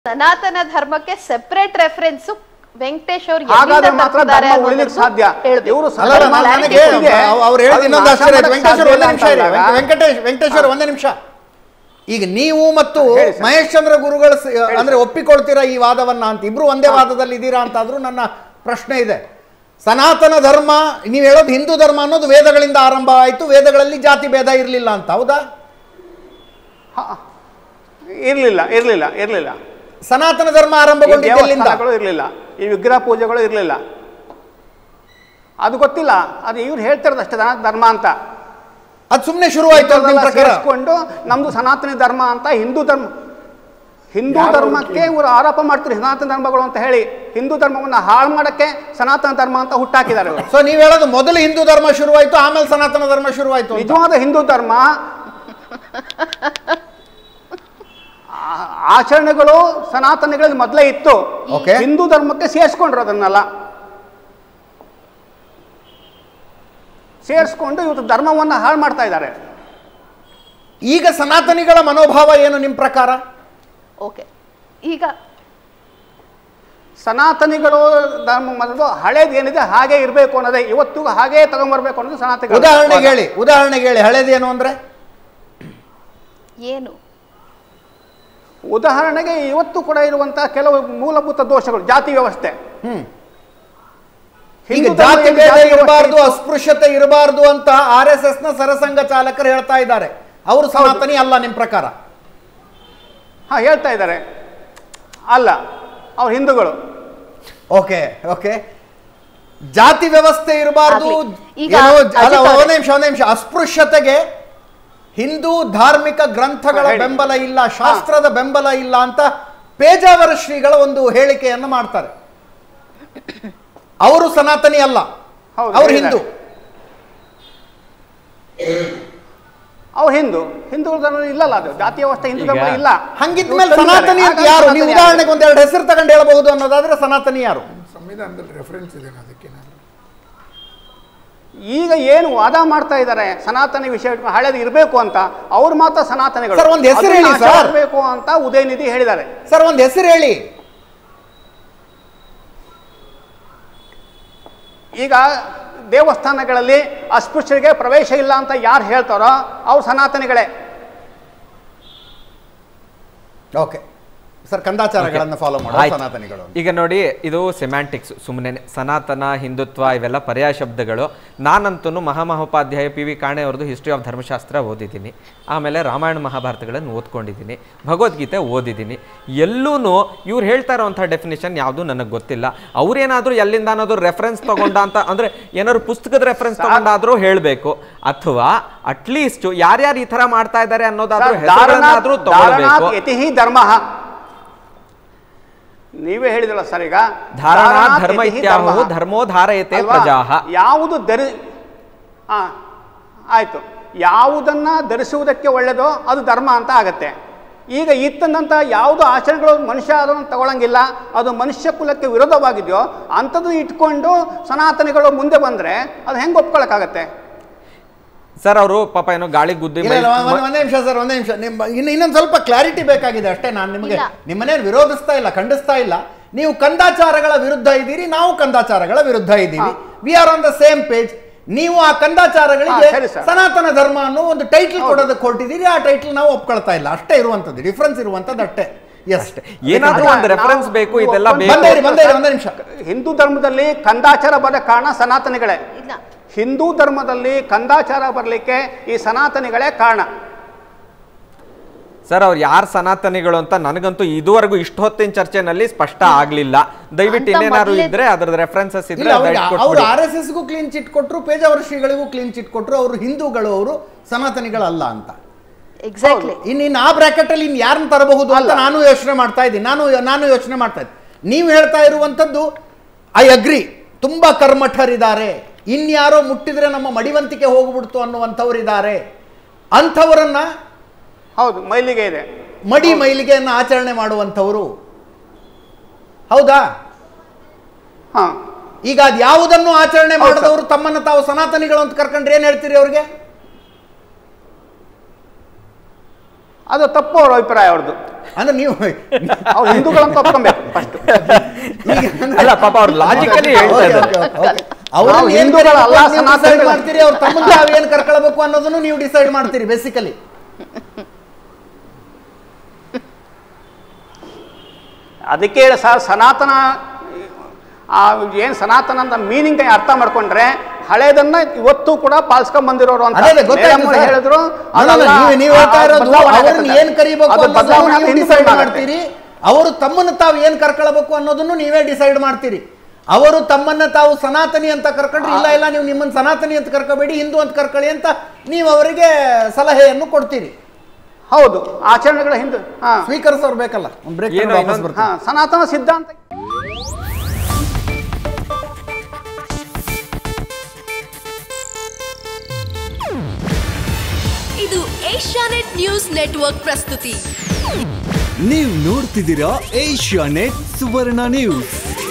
ಸನಾತನ ಧರ್ಮಕ್ಕೆ separate reference Venkatesh ಅವ್ರು ಹಾಗಾದ್ರೆ ಎಲ್ಲಿಂದ ಮಾತ್ರ ತರ್ತಿದ್ದಾರೆ ಧರ್ಮ ಉಳಿಲಿಕ್ಕೆ ಸಾಧ್ಯ ಹೇಳ್ಬೇಕು. ಇವರು ಅಲ್ಲ ಅಲ್ಲ, ನಾನು- ನನಗೆ ಅವ್ರು ಹೇಳಿದ ಇನ್ನೊಂದು ಆಶ್ಚರ್ಯ ಆಯ್ತು. ವೆಂಕಟೇಶ್ವರ ಒಂದೇ ನಿಮಿಷ ಇರಿ. ವೆಂಕ- ವೆಂಕಟೇಶ್ ವೆಂಕಟೇಶ್ ವೆಂಕಟೇಶ್ವರ ಒಂದೇ ನಿಮಿಷ ಈಗ ನೀವು ಮತ್ತು ಹೇಳಿ ಸರ್. ಮಹೇಶ್ ಚಂದ್ರ ಗುರುಗಳು ಸ- ಅಂದ್ರೆ ಒಪ್ಪಿಕೊಳ್ತೀರಾ ಈ ವಾದವನ್ನ ಅಂತ ಇಬ್ರು ಒಂದೇ ವಾದದಲ್ಲಿ ಇದ್ದೀರಾ ಅಂತಾದ್ರೂ ನನ್ನ ಪ್ರಶ್ನೆ ಇದೆ ಸನಾತನ ಧರ್ಮ ನೀವು ಹೇಳೋದು ಹಿಂದೂ ಧರ್ಮ ಅನ್ನೋದು ವೇದಗಳಿಂದ ಆರಂಭ ಆಯಿತು ವೇದಗಳಲ್ಲಿ ಜಾತಿ ಭೇದ ಇರಲಿಲ್ಲ ಅಂತ ಹೌದಾ ಇರ್ಲಿಲ್ಲ ಇರ್ಲಿಲ್ಲ ಇರ್ಲಿಲ್ಲ ಸನಾತನ ಧರ್ಮ ಈ ಆರಂಭಗೊಂಡಿದ್ದು ಎಲ್ಲಿಂದ ದೇವಸ್ಥಾನಗಳು ಇರಲಿಲ್ಲ ಈ ವಿಗ್ರಹ ಪೂಜೆಗಳು ಇರಲಿಲ್ಲ ಅದು ಗೊತ್ತಿಲ್ಲ ಅದು ಇವ್ರು ಹೇಳ್ತಿರೋದು ಅಷ್ಟೇ ಧನ- ಧರ್ಮ ಅಂತ ಅದು ಸುಮ್ಮನೆ ಶುರುವಾಯ್ತು ಅಂತ ನಿಮ್ಮ ಇದೆಲ್ಲ ಪ್ರಕಾರ ಸೇರಿಸ್ಕೊಂಡು ನಮ್ದು ಸನಾತನ ಧರ್ಮ ಅಂತ ಹಿಂದೂ ಧರ್ಮ ಹಿಂದೂ ಯಾರು ಧರ್ಮಕ್ಕೆ ಇವರು ಆರೋಪ ಮಾಡ್ತಾರೆ ಸನಾತನ ಧರ್ಮಗಳು ಅಂತ ಹೇಳಿ ಹಿಂದೂ ಧರ್ಮವನ್ನು ಹಾಳು ಮಾಡಕ್ಕೆ ಸನಾತನ ಧರ್ಮ ಅಂತ ಹುಟ್ಟಾಕಿದ್ದಾರೆ ಇವರು ಸೊ ನೀವು ಹೇಳೋದು ಮೊದಲು ಹಿಂದೂ ಧರ್ಮ ಶುರುವಾಯ್ತು ಆಮೇಲೆ ಸನಾತನ ಧರ್ಮ ಶುರುವಾಯ್ತು ಅಂತ. ನಿಜವಾದ ಹಿಂದೂ ಧರ್ಮ ಆ- ಆಚರಣೆಗಳು ಸನಾತನಗಳಲ್ಲಿ ಮೊದಲೇ ಇತ್ತು Okay. ಹಿಂದೂ ಧರ್ಮಕ್ಕೆ ಸೇರಿಸ್ಕೊಂಡ್ರು ಅದನ್ನೆಲ್ಲ ಸೇರಿಸ್ಕೊಂಡು ಇವತ್ತು ಧರ್ಮವನ್ನು ಹಾಳು ಮಾಡ್ತಾ ಇದ್ದಾರೆ ಈಗ ಸನಾತನಿಗಳ ಮನೋಭಾವ ಏನು ನಿಮ್ಮ ಪ್ರಕಾರ ಓಕೆ ಈಗ ಸನಾತನಿಗಳು ಧರ್ಮ ಮೊದಲು ಹಳೇದು ಏನಿದೆ ಹಾಗೆ ಇರಬೇಕು ಅನ್ನೋದೇ ಇವತ್ತಿಗೂ ಹಾಗೇ ತಗೊಂಡ್ಬರ್ಬೇಕು ಅನ್ನೋದು ಸನಾತನ ಉದಾಹರಣೆಗೆ ಹೇಳಿ ಉದಾಹರಣೆಗೆ ಹೇಳಿ ಹಳೇದೇನು ಅಂದ್ರೆ ಏನು ಉದಾಹರಣೆಗೆ ಇವತ್ತು ಕೂಡ ಇರುವಂತಹ ಕೆಲವು ಮೂಲಭೂತ ದೋಷಗಳು ಜಾತಿ ವ್ಯವಸ್ಥೆ ಹ್ಮ್ ಈಗ ಹಿಂದೂ ಜಾತಿ ಧರ್ಮದಲ್ಲಿ ಭೇದ ಜಾತಿ ಇರಬಾರ್ದು ವ್ಯವಸ್ಥೆ ಇತ್ತು. ಅಸ್ಪೃಶ್ಯತೆ ಇರಬಾರ್ದು ಅಂತ ಆರ್ ಎಸ್ ಎಸ್ ನ ಸರಸಂಘ ಚಾಲಕರು ಹೇಳ್ತಾ ಇದ್ದಾರೆ ಅವರು ಸನಾತನಿ ಅಲ್ಲ ನಿಮ್ ಪ್ರಕಾರ ಹಾ ಹೇಳ್ತಾ ಇದ್ದಾರೆ ಅಲ್ಲ ಅವ್ರು ಹಿಂದೂಗಳು ಓಕೆ ಓಕೆ ಜಾತಿ ವ್ಯವಸ್ಥೆ ಇರಬಾರ್ದು ಆಗ್ಲಿ. ಈಗ ಏನೋ ಅಲ್ಲ ಅಜಿತ್ ಅವರೇ. ಒಂದ್ ನಿಮಿಷ ಒಂದ್ ನಿಮಿಷ ಅಸ್ಪೃಶ್ಯತೆಗೆ ಹಿಂದೂ ಧಾರ್ಮಿಕ ಗ್ರಂಥಗಳ ಹಾ, ಹೇಳಿ. ಬೆಂಬಲ ಇಲ್ಲ ಶಾಸ್ತ್ರದ ಬೆಂಬಲ ಇಲ್ಲ ಅಂತ ಪೇಜಾವರ ಶ್ರೀಗಳ ಒಂದು ಹೇಳಿಕೆಯನ್ನು ಮಾಡ್ತಾರೆ ಅವರು ಸನಾತನಿ ಅಲ್ಲ ಹೌದು, ಅವರು ಹೇಳಿದ್ದಾರೆ. ಹಿಂದೂ ಅವ್ರು ಹಿಂದೂ ಹಿಂದೂ ಧರ್ಮ ಇಲ್ಲಲ್ಲ ಅದು ಜಾತಿ ವ್ಯವಸ್ಥೆ ಹಿಂದೂ ಧರ್ಮ ಈಗ- ಇಲ್ಲ ಹಂಗಿದ್ಮೇಲೆ ಇವ್ರು ಸನಾತನಿ ಅಂತ ಹಾಗಾಗಿ ಯಾರು ನೀವು ಸನಾತನಿ ಉದಾಹರಣೆಗೆ ಒಂದೆರಡು ಹೆಸರು ತಗೊಂಡು ಹೇಳ್ಬಹುದು ಅನ್ನೋದಾದ್ರೆ ಸನಾತನಿ ಯಾರು ಸಂವಿಧಾನದಲ್ಲಿ ರೆಫರೆನ್ಸ್ ಇದೆ ಅದಕ್ಕೆ ಈಗ ಏನು ವಾದ ಮಾಡ್ತಾ ಇದ್ದಾರೆ ಸನಾತನಿ ವಿಷಯ ಇಟ್ಕೊಂಡು ಹಳೇದು ಇರಬೇಕು ಅಂತ ಅವ್ರು ಮಾತ್ರ ಸನಾತನಿಗಳು ಸರ್, ಒಂದ್ ಹೆಸರು ಅದನ್ನ ಹೇಳಿ, ನಾಶ ಸರ್. ಮಾಡ್ಬೇಕು ಅಂತ ಉದಯನಿಧಿ ಹೇಳಿದ್ದಾರೆ ಸರ್ ಒಂದು ಹೆಸರು ಹೇಳಿ ಈಗ ದೇವಸ್ಥಾನಗಳಲ್ಲಿ ಅಸ್ಪೃಶ್ಯರಿಗೆ ಪ್ರವೇಶ ಇಲ್ಲ ಅಂತ ಯಾರು ಹೇಳ್ತಾರೋ ಅವ್ರು ಸನಾತನಿಗಳೇ ಓಕೆ ಸರ್ ಕಂದಾಚಾರಗಳನ್ನು ಫಾಲೋ ಮಾಡೋ ಆಯ್ತು. ಸನಾತನಿಗಳು ಈಗ ನೋಡಿ ಇದು ಸೆಮ್ಯಾಂಟಿಕ್ಸ್ ಸುಮ್ಮನೆ ಸನಾತನ ಹಿಂದುತ್ವ ಇವೆಲ್ಲ ಪರ್ಯಾಯ ಶಬ್ದಗಳು ನಾನಂತೂ ಮಹಾಮಹೋಪಾಧ್ಯಾಯ ಪಿ ವಿ ಕಾಣೆ ಅವ್ರದ್ದು ಹಿಸ್ಟ್ರಿ ಆಫ್ ಧರ್ಮಶಾಸ್ತ್ರ ಓದಿದ್ದೀನಿ ಆಮೇಲೆ ರಾಮಾಯಣ ಮಹಾಭಾರತಗಳನ್ನು ಓದ್ಕೊಂಡಿದ್ದೀನಿ ಭಗವದ್ಗೀತೆ ಓದಿದ್ದೀನಿ ಎಲ್ಲೂ ಇವ್ರು ಹೇಳ್ತಾ ಇರೋವಂಥ ಡೆಫಿನೇಷನ್ ಯಾವುದು ನನಗೆ ಗೊತ್ತಿಲ್ಲ ಅವ್ರೇನಾದರೂ ಎಲ್ಲಿಂದಾನಾದ್ರೂ ರೆಫರೆನ್ಸ್ ತಗೊಂಡ ಅಂತ ಅಂದರೆ ಏನಾದ್ರು ಪುಸ್ತಕದ ರೆಫರೆನ್ಸ್ ತಗೊಂಡಾದ್ರೂ ಹೇಳಬೇಕು ಅಥವಾ ಅಟ್ಲೀಸ್ಟ್ ಯಾರ್ಯಾರು ಈ ಥರ ಮಾಡ್ತಾ ಇದ್ದಾರೆ ಅನ್ನೋದಾದ್ರೂ ಹೆಸರನ್ನಾದ್ರೂ ತಗೊಳ್ಬೇಕು ಯತಿ ಧರ್ಮ ನೀವೇ ಹೇಳಿದ್ರಲ್ಲ ಸರ್ ಈಗ ಧಾರಣಾ ಧಾರಣಾತ್ ಧರ್ಮ ಯತಿಹಿ ಇತ್ಯಾಹು ಧರ್ಮಃ. ಧರ್ಮೋ ಧಾರಯತೆ ಅಲ್ವಾ? ಪ್ರಜಾಹ ಯಾವುದು ಧರಿ ಆ ಆಯ್ತು ಯಾವುದನ್ನ ಧರಿಸುವುದಕ್ಕೆ ಒಳ್ಳೆಯದೋ ಅದು ಧರ್ಮ ಅಂತ ಆಗತ್ತೆ ಈಗ ಇತ್ತಂದಂಥ ಯಾವುದು ಆಚರಣೆಗಳು ಮನುಷ್ಯ ಅದನ್ನು ತಗೊಳಂಗಿಲ್ಲ ಅದು ಮನುಷ್ಯ ಕುಲಕ್ಕೆ ವಿರೋಧವಾಗಿದೆಯೋ ಅಂಥದ್ದು ಇಟ್ಕೊಂಡು ಸನಾತನಿಗಳು ಮುಂದೆ ಬಂದರೆ ಅದು ಹೆಂಗೆ ಒಪ್ಕೊಳಕ್ಕಾಗತ್ತೆ ಸರ್ ಅವರು ಪಾಪ ಏನೋ ಗಾಳಿ ಗುದ್ದಿ ಇಲ್ಲ ಮೈ- ಇಲ್ಲ, ಒಂದ್- ಒಂದ್- ಒಂದೇ ನಿಮಿಷ ಸರ್ ಒಂದೇ ನಿಮಿಷ ನಿಮ್ಮ ಇನ್ನು ಇನ್ನೊಂದು ಸ್ವಲ್ಪ ಕ್ಲಾರಿಟಿ ಬೇಕಾಗಿದೆ ಅಷ್ಟೇ ನಾನು ನಿಮಗೆ ಇಲ್ಲ. ನಿಮ್ಮನೇನು ವಿರೋಧಿಸ್ತಾ ಇಲ್ಲ ಖಂಡಿಸ್ತಾ ಇಲ್ಲ ನೀವು ಕಂದಾಚಾರಗಳ ವಿರುದ್ಧ ಇದ್ದೀರಿ ನಾವು ಕಂದಾಚಾರಗಳ ವಿರುದ್ಧ ಇದ್ದೀವಿ we are on the same page ನೀವು ಆ ಕಂದಾಚಾರಗಳಿಗೆ ಹಾ, ಸರಿ ಸರ್. ಸನಾತನ ಧರ್ಮ ಅನ್ನೋ ಒಂದು ಟೈಟಲ್ ಕೊಡೋದಕ್ಕೆ ಹೊರಟಿದ್ದೀರಿ ಆ ಟೈಟಲ್ ನಾವು ಒಪ್ಕೊಳ್ತಾ ಇಲ್ಲ ಅಷ್ಟೇ ಇರುವಂತದ್ದು ಡಿಫ್ರೆನ್ಸ್ ಇರುವಂತದ್ದು ಅಷ್ಟೇ ಎಸ್ ಏನಾದ್ರೂ ಒಂದು ನಾವು- ರೆಫರೆನ್ಸ್ ಬೇಕು ಇದೆಲ್ಲ ನಾವು- ಬೇಕು ಬಂದೇ ಇರಿ ಬಂದೇ ಇರಿ ಒಂದೇ ನಿಮಿಷ ಹಿಂದೂ ಧರ್ಮದಲ್ಲಿ ಕಂದಾಚಾರ ಬರ ಕಾರಣ ಸನಾತನಿಗಳೇ ಇಲ್ಲ ಹಿಂದೂ ಧರ್ಮದಲ್ಲಿ ಕಂದಾಚಾರ ಬರಲಿಕ್ಕೆ ಈ ಸನಾತನಿಗಳೇ ಕಾರಣ ಸರ್ ಅವ್ರು ಯಾರು ಸನಾತನಿಗಳು ಅಂತ ನನಗಂತೂ ಇದುವರೆಗೂ ಇಷ್ಟು ಹೊತ್ತಿನ ಚರ್ಚೆನಲ್ಲಿ ಸ್ಪಷ್ಟ ಆಗ್ಲಿಲ್ಲ ದಯವಿಟ್ಟು ಅಂತ ಇನ್ನೇನಾದ್ರು ಮೊದ್ಲೇ- ಇದ್ರೆ ಅದ್ರದ್ದು ರೆಫರೆನ್ಸಸ್ ಇಲ್ಲ ಇದ್ರೆ ಅವ್ರಿಗೆ ದಯವಿಟ್ಟು ಅವ್ರು ಕೊಟ್ಬಿಡಿ. ಆರ್ ಎಸ್ ಎಸ್ಗೂ ಕ್ಲೀನ್ ಚಿಟ್ ಕೊಟ್ಟರು ಪೇಜಾವರ ಶ್ರೀಗಳಿಗೂ ಕ್ಲೀನ್ ಚಿಟ್ ಕೊಟ್ಟರು ಅವರು ಹಿಂದೂಗಳು ಅವರು ಸನಾತನಿಗಳಲ್ಲ ಅಂತ ಎಕ್ಸಾಕ್ಟ್ಲಿ ಇನ್ನು ಇನ್ನು ಆ ಬ್ರಾಕೆಟ್ ಅಲ್ಲಿ ಇನ್ನು ಯಾರನ್ನ ತರಬಹುದು ಅಂತ ಅಲ್ಲ. ನಾನು ಯೋಚನೆ ಮಾಡ್ತಾ ಇದ್ದೀನಿ ನಾನು ನಾನು ಯೋಚನೆ ಮಾಡ್ತಾ ಇದ್ದೀನಿ ನೀವು ಹೇಳ್ತಾ ಇರುವಂಥದ್ದು ಐ ಅಗ್ರಿ ತುಂಬಾ ಕರ್ಮಠರಿದ್ದಾರೆ ಇನ್ಯಾರೋ ಮುಟ್ಟಿದ್ರೆ ನಮ್ಮ ಮಡಿವಂತಿಕೆ ಹೋಗ್ಬಿಡ್ತು ಅನ್ನುವಂಥವ್ರಿದ್ದಾರೆ ಅಂಥವರನ್ನ ಹೌದು ಮೈಲಿಗೆ ಇದೆ ಮಡಿ ಮೈಲಿಗೆಯನ್ನು ಆಚರಣೆ ಮಾಡುವಂಥವರು ಹೌದಾ ಹಾ ಈಗ ಅದು ಯಾವುದನ್ನು ಆಚರಣೆ ಹೌದು ಸರ್. ಮಾಡಿದವರು ತಮ್ಮನ್ನು ತಾವು ಸನಾತನಿಗಳು ಅಂತ ಕರ್ಕೊಂಡ್ರೆ ಏನ್ ಹೇಳ್ತೀರಿ ಅವ್ರಿಗೆ ಅದು ತಪ್ಪು ಅವ್ರ ಅಭಿಪ್ರಾಯ ಅವ್ರದ್ದು ಅಂದ್ರೆ ನೀವು ಅವ್ರು ಹಿಂದೂಗಳಂತ ಒಪ್ಕೊಬೇಕು ಫಸ್ಟ್ ಈಗ ಅಂದ್ರೆ- ಅಲ್ಲ, ಪಾಪ ಅವ್ರು logically ಹೇಳ್ತಾ ಓಕೆ, ಇದ್ದಾರೆ. Okay, okay, okay. ಅವ್ರನ್ನ ನಾವು ಏನ್ ಹಿಂದೂಗಳಲ್ಲ, ಕರಿಬೇಕು ನೀವು ಸನಾತನಿಗಳು. decide ಮಾಡ್ತೀರಿ ಅವ್ರು ತಮ್ಮನ್ನ ತಾವು ಏನ್ ಕರ್ಕೊಳ್ಬೇಕು ಅನ್ನೋದನ್ನು ನೀವು ಡಿಸೈಡ್ ಮಾಡ್ತೀರಿ ಬೇಸಿಕಲಿ ಅದಕ್ಕೆ ಹೇಳಿ ಸರ್ ಸನಾತನ ಆ ಏನು ಸನಾತನ ಅಂತ ಮೀನಿಂಗ್ ಅರ್ಥ ಮಾಡ್ಕೊಂಡ್ರೆ ಹಳೇದನ್ನ ಇವತ್ತು ಕೂಡ ಪಾಲಿಸ್ಕೊಂಡ್ ಬಂದಿರೋರು ಅಂತ ಅದೇ ಅದೇ ಗೊತ್ತಾಯ್ತು ಮೇಡಮ್ ಅವ್ರು ಸರ್. ಹೇಳಿದ್ರು ಅಲ್ಲ, ಅಲ್ಲ, ಅದೆಲ್ಲ ನೀವು ನೀವು ಹೇಳ್ತಾ ಆ ಇರೋದು ಬದಲಾವಣೆ ಅವ್ರನ್ನ ಆಗುತ್ತೆ. ಏನ್ ಕರಿಬೇಕು ಅದು ಅನ್ನೋದನ್ನು ಬದಲಾವಣೆ ನೀವು ಹಿಂದೆ ಡಿಸೈಡ್ ಆಗುತ್ತೆ. ಮಾಡ್ತೀರಿ ಅವರು ತಮ್ಮನ್ನು ತಾವು ಏನ್ ಕರ್ಕೊಳ್ಬೇಕು ಅನ್ನೋದನ್ನು ನೀವೇ ಡಿಸೈಡ್ ಮಾಡ್ತೀರಿ ಅವರು ತಮ್ಮನ್ನ ತಾವು ಸನಾತನಿ ಅಂತ ಕರ್ಕೊಂಡ್ರೆ ಇಲ್ಲ ಇಲ್ಲ ನೀವು ನಿಮ್ಮನ್ನ ಸನಾತನಿ ಅಂತ ಕರ್ಕೋಬೇಡಿ ಹಿಂದೂ ಅಂತ ಕರ್ಕೊಳ್ಳಿ ಅಂತ ನೀವು ಅವರಿಗೆ ಸಲಹೆಯನ್ನು ಕೊಡ್ತೀರಿ ಹೌದು ಆಚರಣೆಗಳ ಹಿಂದೆ ಹಾ ಸ್ವೀಕರಿಸೋರು ಬೇಕಲ್ಲ ಒಂದು ಬ್ರೇಕ್ ಏನೋ ವಾಪಸ್ ಇನ್ನೊಂದು- ಬರ್ತೀನಿ ಹಾ ಸನಾತನ ಸಿದ್ಧಾಂತ ಇದು ಏಷ್ಯಾನೆಟ್ ನ್ಯೂಸ್ ನೆಟ್ವರ್ಕ್ ಪ್ರಸ್ತುತಿ ನೀವು ನೋಡ್ತಿದ್ದೀರಾ ಏಷ್ಯಾ ನೆಟ್ ಸುವರ್ಣ ನ್ಯೂಸ್